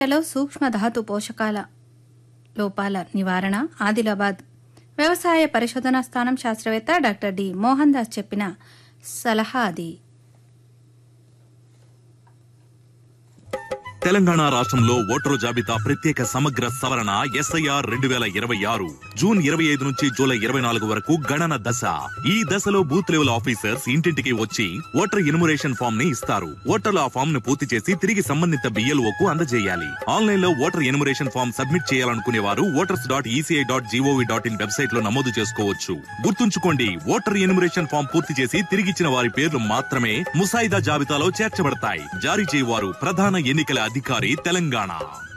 లో సూక్ష్మ ధాతు పోషకాల లోపాల నివారణ ఆదిలాబాద్ వ్యవసాయ పరిశోధనా స్థానం శాస్త్రవేత్త డాక్టర్ డి మోహన్ దాస్ చెప్పిన సలహా అది తెలంగాణ రాష్ట్రంలో ఓటరు జాబితా ప్రత్యేక సమగ్ర సవరణ ఎస్ఐఆర్ రెండు వేల ఇరవై ఆరు జూన్ ఇరవై ఐదు నుంచి జూలై ఇరవై నాలుగు వరకు గణన దశ ఈ దశలో బూత్ లెవెల్ ఆఫీసర్స్ ఇంటింటికి వచ్చి ఓటర్ ఎన్యుమరేషన్ ఫామ్ ని ఇస్తారు ఓటర్లు ఆ ఫామ్ ను పూర్తి చేసి తిరిగి సంబంధిత BLO కు అందజేయాలి ఆన్లైన్ లో ఓటర్ ఎన్యుమరేషన్ ఫామ్ సబ్మిట్ చేయాలనుకునే వారు voters dot ECI dot GOV dot in website లో నమోదు చేసుకోవచ్చు గుర్తుంచుకోండి ఓటర్ ఎన్యుమరేషన్ ఫామ్ పూర్తి చేసి తిరిగిచ్చిన వారి పేర్లు మాత్రమే ముసాయిదా జాబితాలో చేర్చబడతాయి జారీ చేయవారు ప్రధాన ఎన్నికల అధికారి తెలంగాణ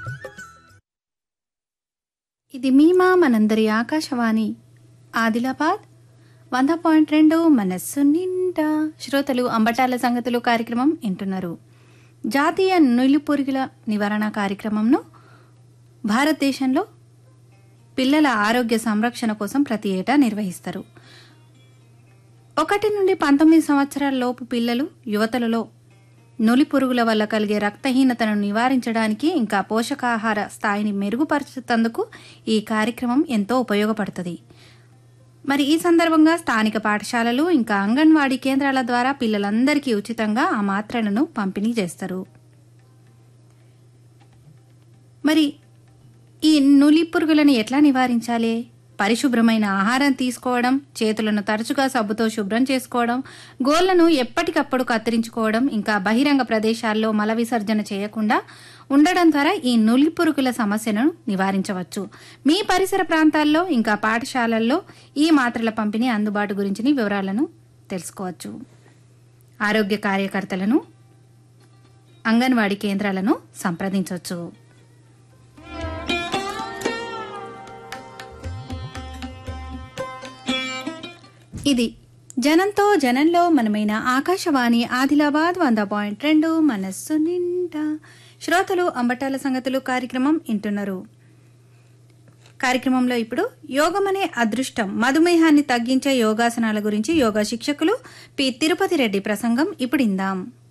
ఇది మీమా మనందరి ఆకాశవాణి ఆదిలాబాద్ వంద పాయింట్ రెండు మనస్సు నిండా శ్రోతలు అంబటాల సంగతులు కార్యక్రమం వింటున్నారు జాతీయ నులిపురుగుల నివారణ కార్యక్రమంను భారతదేశంలో పిల్లల ఆరోగ్య సంరక్షణ కోసం ప్రతి ఏటా నిర్వహిస్తారు ఒకటి నుండి పంతొమ్మిది సంవత్సరాల లోపు పిల్లలు యువతలలో నులి పురుగుల వల్ల కలిగే రక్తహీనతను నివారించడానికి ఇంకా పోషకాహార స్థాయిని మెరుగుపరచేందుకు ఈ కార్యక్రమం ఎంతో ఉపయోగపడుతుంది మరి ఈ సందర్భంగా స్థానిక పాఠశాలలు ఇంకా అంగన్వాడీ కేంద్రాల ద్వారా పిల్లలందరికీ ఉచితంగా ఆ మాత్రలను పంపిణీ చేస్తారు మరి ఈ నులి పురుగులను ఎట్లా నివారించాలి పరిశుభ్రమైన ఆహారం తీసుకోవడం చేతులను తరచుగా సబ్బుతో శుభ్రం చేసుకోవడం గోళ్లను ఎప్పటికప్పుడు కత్తిరించుకోవడం ఇంకా బహిరంగ ప్రదేశాల్లో మల విసర్జన చేయకుండా ఉండడం ద్వారా ఈ నులి పురుగుల సమస్యను నివారించవచ్చు మీ పరిసర ప్రాంతాల్లో ఇంకా పాఠశాలల్లో ఈ మాత్రల పంపిణీ అందుబాటు గురించిన వివరాలను తెలుసుకోవచ్చు ఆరోగ్య కార్యకర్తలను అంగన్వాడీ కేంద్రాలను సంప్రదించవచ్చు ఇది జనంతో జనంలో మనమైన ఆకాశవాణి ఆదిలాబాద్ వంద పాయింట్ రెండు మనస్సు నిండా శ్రోతలు అంబటాల సంగతులు కార్యక్రమం వింటున్నారు కార్యక్రమంలో ఇప్పుడు యోగమనే అదృష్టం మధుమేహాన్ని తగ్గించే యోగాసనాల గురించి యోగా శిక్షకులు పి తిరుపతి రెడ్డి ప్రసంగం ఇప్పుడు ఇందాం